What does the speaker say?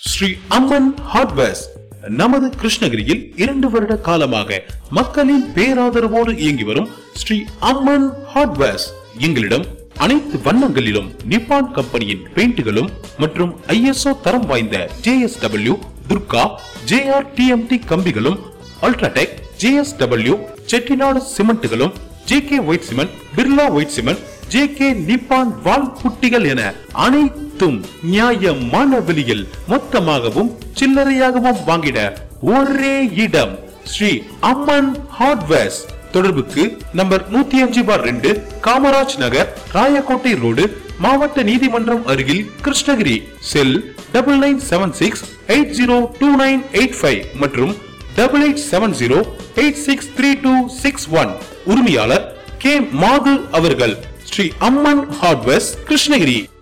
Sri Amman hardwares நமது கிருஷ்ணகிரியில் இரண்டு வருட காலமாக மக்களின் பேராதரவோடு இயங்கி வரும் ஸ்ரீ அம்மன் ஹார்ட்வேர்ஸ் எங்களிடம் அனைத்து வண்ணங்களிலும் நிப்பான் கம்பெனியின் பெயிண்டுகளும் மற்றும் ஐஎஸ்ஓ தரம் வாய்ந்த ஜேஎஸ்டபிள்யூ துர்கா ஜேஆர் டிஎம்டி கம்பிகளும் அல்ட்ராடெக் ஜேஎஸ்டபிள்யூ செட்டிநாடு சிமெண்ட்டுகளும் JK white cement Birla white cement JK Nippon wall புட்டிகள் என அனைத்தும் நியாயமான விலையில் மொத்தமாகவும் சில்லறையாகவும் வாங்கிட ஒரே இடம் ஸ்ரீ அம்மன் ஹார்ட்வேர்ஸ் தொடர்புக்கு நம்பர் நூத்தி அஞ்சு பார் ரெண்டு காமராஜ் நகர் ராயக்கோட்டை ரோடு மாவட்ட நீதிமன்றம் அருகில் Krishnagiri cell double nine seven six eight zero two nine eight five மற்றும் double eight seven zero eight six three two six one உரிமையாளர் கே மாது அவர்கள் ஸ்ரீ அம்மன் ஹார்ட்வேர்ஸ் கிருஷ்ணகிரி